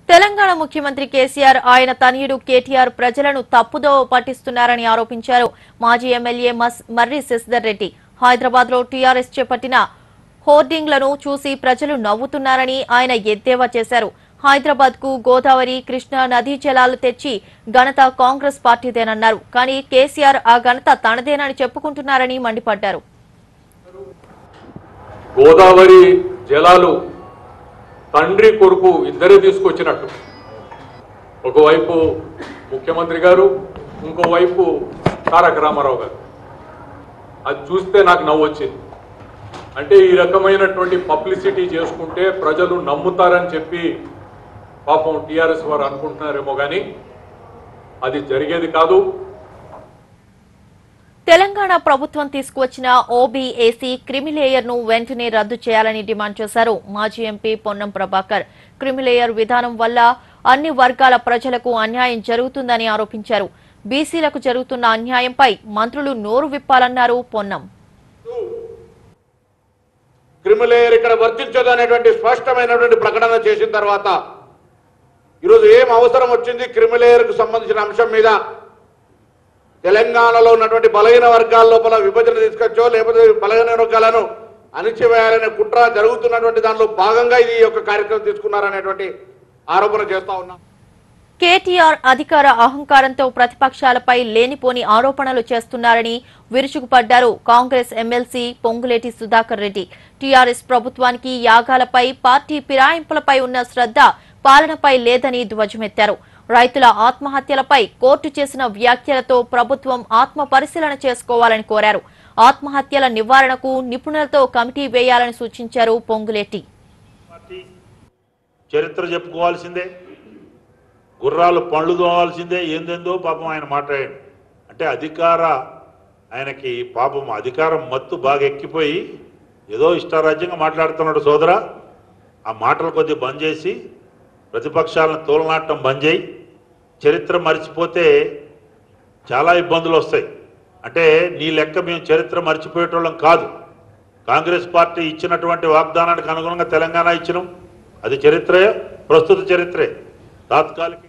తెలంగాణ ముఖ్యమంత్రి కేసీఆర్ ఆయన తనయుడు కేటీఆర్ ప్రజలను తప్పుదో పట్టిస్తున్నారని ఆరోపించారు మాజీ ఎమ్మెల్యే మస్- మర్రి శశిధర్ రెడ్డి హైదరాబాద్ లో టీఆర్ఎస్ చేపట్టిన హోర్డింగ్లను చూసి ప్రజలు నవ్వుతున్నారని ఆయన ఎద్దేవా చేశారు హైదరాబాద్ కు గోదావరి కృష్ణా నదీ జలాలు తెచ్చి ఘనత కాంగ్రెస్ పార్టీదేనన్నారు కానీ కేసీఆర్ ఆ ఘనత తనదేనని చెప్పుకుంటున్నారని మండిపడ్డారు గోదావరి జలాలు తండ్రి కొడుకు ఇద్దరే తీసుకొచ్చినట్టు ఒకవైపు ముఖ్యమంత్రి గారు ఇంకోవైపు తారక రామారావు గారు అది చూస్తే నాకు నవ్వు వచ్చింది అంటే ఈ రకమైనటువంటి పబ్లిసిటీ చేసుకుంటే ప్రజలు నమ్ముతారని చెప్పి పాపం టీఆర్ఎస్ వారు అనుకుంటున్నారేమో కానీ అది జరిగేది కాదు తెలంగాణ ప్రభుత్వం తీసుకువచ్చిన ఓబీఏసీ క్రిమిలేయర్ ను వెంటనే రద్దు చేయాలని డిమాండ్ చేశారు మాజీ ఎంపీ పొన్నం ప్రభాకర్ క్రిమిలేయర్ విధానం వల్ల అన్ని వర్గాల ప్రజలకు అన్యాయం జరుగుతుందని ఆరోపించారు బీసీలకు జరుగుతున్న అన్యాయంపై మంత్రులు నోరు విప్పాలన్నారు పొన్నం క్రిమిలేయర్ ఇక్కడ వర్తించదు అనేటువంటి స్పష్టమైనటువంటి ప్రకటన చేసిన తర్వాత ఈరోజు ఏం అవసరం వచ్చింది క్రిమిలేయర్కు సంబంధించిన అంశం మీద తెలంగాణలో ఉన్నటువంటి బలహీన వర్గాల లోపల విభజన తీసుకొచ్చో లేకపోతే బలహీన వర్గాలను అణిచివేయాలనే కుట్ర జరుగుతున్నటువంటి దానిలో భాగంగా ఇది ఈ యొక్క కార్యక్రమం తీసుకున్నారనేటువంటి ఆరోపణ చేస్తా ఉన్నాం కేటీఆర్ అధికార అహంకారంతో ప్రతిపక్షాలపై లేనిపోని ఆరోపణలు చేస్తున్నారని విరుచుకుపడ్డారు Congress MLC Ponguleti Sudhakar Reddy TRS ప్రభుత్వానికి యాగాలపై పార్టీ ఫిరాయింపులపై ఉన్న శ్రద్ధ పాలనపై లేదని ధ్వజమెత్తారు రైతుల ఆత్మహత్యలపై కోర్టు చేసిన వ్యాఖ్యలతో ప్రభుత్వం ఆత్మ పరిశీలన చేసుకోవాలని కోరారు ఆత్మహత్యల నివారణకు నిపుణులతో కమిటీ వేయాలని సూచించారు పొంగులేటి పార్టీ చరిత్ర చెప్పుకోవాల్సిందే గుర్రాలు పండ్లు తోవాల్సిందే ఏందేందో పాపం ఆయన మాట్లాడాడు అంటే అధికార ఆయనకి పాపం అధికారం మత్తు బాగా ఎక్కిపోయి ఏదో ఇష్టారాజ్యంగా మాట్లాడుతున్నాడు సోదరా ఆ మాటలు కొద్దిగా బంద్ చేసి ప్రతిపక్షాలను తోలనాటం బంద్ చేయి చరిత్ర మర్చిపోతే చాలా ఇబ్బందులు వస్తాయి అంటే నీ లెక్క మేము చరిత్ర మర్చిపోయేటోళ్ళం కాదు కాంగ్రెస్ పార్టీ ఇచ్చినటువంటి వాగ్దానానికి అనుగుణంగా తెలంగాణ ఇచ్చినాం అది చరిత్రే ప్రస్తుత చరిత్రే తాత్కాలిక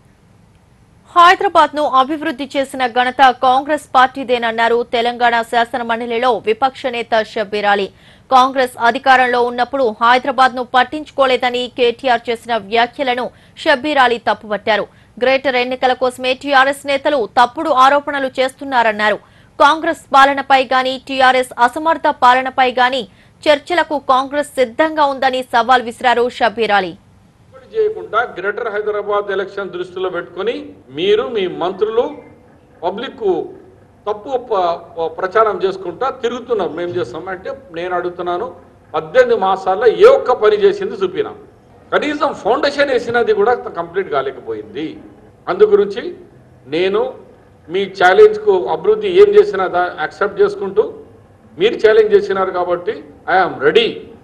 హైదరాబాద్ ను అభివృద్ధి చేసిన ఘనత కాంగ్రెస్ పార్టీదేనన్నారు తెలంగాణ శాసన మండలిలో విపక్ష నేత షబ్బీర్ అలీ కాంగ్రెస్ అధికారంలో ఉన్నప్పుడు హైదరాబాద్ ను పట్టించుకోలేదని కేటీఆర్ చేసిన వ్యాఖ్యలను షబ్బీర్ అలీ తప్పుపట్టారు గ్రేటర్ ఎన్నికల కోసమే టీఆర్ఎస్ నేతలు తప్పుడు ఆరోపణలు చేస్తున్నారన్నారు కాంగ్రెస్ పాలనపై గాని టీఆర్ఎస్ అసమర్థ పాలనపై గాని చర్చలకు కాంగ్రెస్ సిద్ధంగా ఉందని సవాల్ విసిరారు షబ్బీర్ అలీ ఒక్కటి చేయకుండా గ్రేటర్ హైదరాబాద్ ఎలక్షన్ దృష్టిలో పెట్టుకొని మీరు మీ మంత్రులు పబ్లిక్ తప్పు ప- ప్రచారం చేసుకుంటా తిరుగుతున్నారు మేము చేస్తాం అంటే నేను అడుగుతున్నాను పద్దెనిమిది మాసాల్లో ఏ ఒక్క పని చేసింది చూపినా కనీసం ఫౌండేషన్ వేసినది కూడా కంప్లీట్ కాలేకపోయింది అందు గురించి నేను మీ ఛాలెంజ్కు అభివృద్ధి ఏం చేసినా యాక్సెప్ట్ చేసుకుంటూ మీరు ఛాలెంజ్ చేసినారు కాబట్టి ఐఆమ్ రెడీ